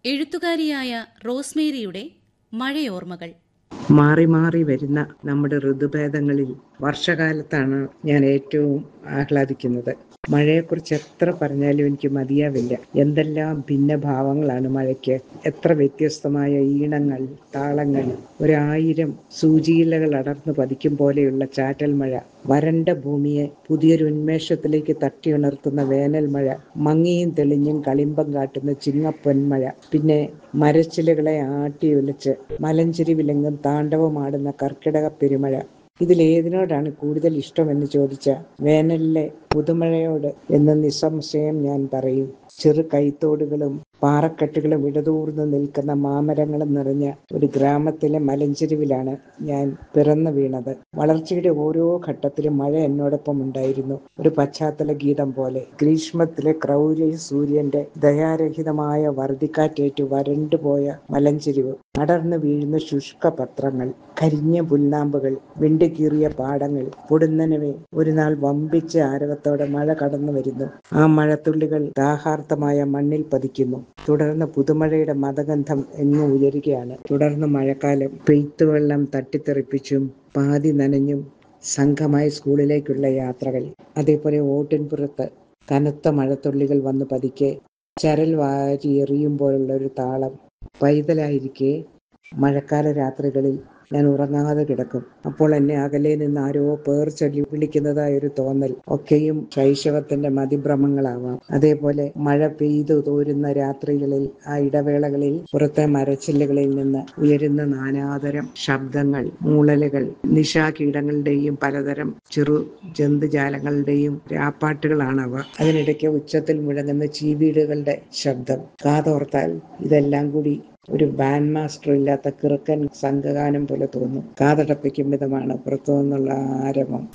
എഴുത്തുകാരിയായ റോസ്മേരിയുടെ മഴയോർമ്മകൾ മാറി മാറി വരുന്ന നമ്മുടെ ഋതുഭേദങ്ങളിൽ വർഷകാലത്താണ് ഞാൻ ഏറ്റവും ആഹ്ലാദിക്കുന്നത് മഴയെക്കുറിച്ച് എത്ര പറഞ്ഞാലും എനിക്ക് മതിയാവില്ല എന്തെല്ലാം ഭിന്നഭാവങ്ങളാണ് മഴയ്ക്ക് എത്ര വ്യത്യസ്തമായ ഈണങ്ങൾ താളങ്ങൾ ഒരായിരം സൂചിയിലകൾ അടർന്നു പതിക്കും പോലെയുള്ള ചാറ്റൽ മഴ വരണ്ട ഭൂമിയെ പുതിയൊരു ഉന്മേഷത്തിലേക്ക് തട്ടിയുണർത്തുന്ന വേനൽ മഴ മങ്ങിയും തെളിഞ്ഞും കളിമ്പം കാട്ടുന്ന ചിങ്ങപ്പൊന്മഴ പിന്നെ മരച്ചിലകളെ ആട്ടി ഒലിച്ച് മലഞ്ചെരിവിലെങ്ങും താണ്ഡവമാടുന്ന കർക്കിടക പെരുമഴ ഇതിലേതിനോടാണ് കൂടുതൽ ഇഷ്ടമെന്ന് ചോദിച്ച വേനലിലെ പുതുമഴയോട് എന്ന് നിസ്സംശയം ഞാൻ പറയും ചെറു കൈത്തോടുകളും പാറക്കെട്ടുകളും ഇടതൂർന്ന് നിൽക്കുന്ന മാമരങ്ങളും നിറഞ്ഞ ഒരു ഗ്രാമത്തിലെ മലഞ്ചെരുവിലാണ് ഞാൻ പിറന്നു വീണത് വളർച്ചയുടെ ഓരോ ഘട്ടത്തിലും മഴ എന്നോടൊപ്പം ഉണ്ടായിരുന്നു ഒരു പശ്ചാത്തല ഗീതം പോലെ ഗ്രീഷ്മത്തിലെ ക്രൗര്യ സൂര്യന്റെ ദയാരഹിതമായ വർദ്ധിക്കാറ്റേറ്റു വരണ്ടുപോയ മലഞ്ചെരിവ് അടർന്നു വീഴുന്ന ശുഷ്ക പത്രങ്ങൾ കരിഞ്ഞ പുൽനാമ്പുകൾ വിണ്ടുകീറിയ പാടങ്ങൾ പൊടുന്നനവെ ഒരു നാൾ വമ്പിച്ച ആരവത്തോടെ മഴ കടന്നു വരുന്നു ആ മഴത്തുള്ളികൾ ദാഹാർത്ഥമായ മണ്ണിൽ പതിക്കുന്നു തുടർന്ന് പുതുമഴയുടെ മതഗന്ധം എങ്ങും ഉയരുകയാണ് തുടർന്ന് മഴക്കാലം പെയ്ത്തുവെള്ളം തട്ടിത്തെറിപ്പിച്ചും പാതി നനഞ്ഞും സംഘമായി സ്കൂളിലേക്കുള്ള യാത്രകൾ അതേപോലെ ഓട്ടിൻപുറത്ത് കനത്ത മഴത്തുള്ളികൾ വന്ന് പതിക്കെ ചരൽ വാരി എറിയുമ്പോഴുള്ള ഒരു താളം പൈതലായിരിക്കെ മഴക്കാല രാത്രികളിൽ ഞാൻ ഉറങ്ങാതെ കിടക്കും അപ്പോൾ എന്നെ അകലെ നിന്ന് ആരോ പേർ ചൊല്ലി വിളിക്കുന്നതായ ഒരു തോന്നൽ ഒക്കെയും ശൈശവത്തിന്റെ മതിഭ്രമങ്ങളാവാം അതേപോലെ മഴ പെയ്തു തോരുന്ന രാത്രികളിൽ ആ ഇടവേളകളിൽ പുറത്തെ മരച്ചില്ലുകളിൽ നിന്ന് ഉയരുന്ന നാനാതരം ശബ്ദങ്ങൾ മൂളലുകൾ നിശാകീടങ്ങളുടെയും പലതരം ചെറു ജന്തുജാലങ്ങളുടെയും രാപ്പാട്ടുകളാണവ അതിനിടയ്ക്ക് ഉച്ചത്തിൽ മുഴങ്ങുന്ന ചീവീടുകളുടെ ശബ്ദം കാതോർത്താൽ ഇതെല്ലാം കൂടി ഒരു ബാൻഡ് മാസ്റ്റർ ഇല്ലാത്ത കിറുക്കൻ സംഘഗാനം പോലെ തോന്നും കാതടപ്പിക്കും വിധമാണ് പുറത്തു നിന്നുള്ള ആരവം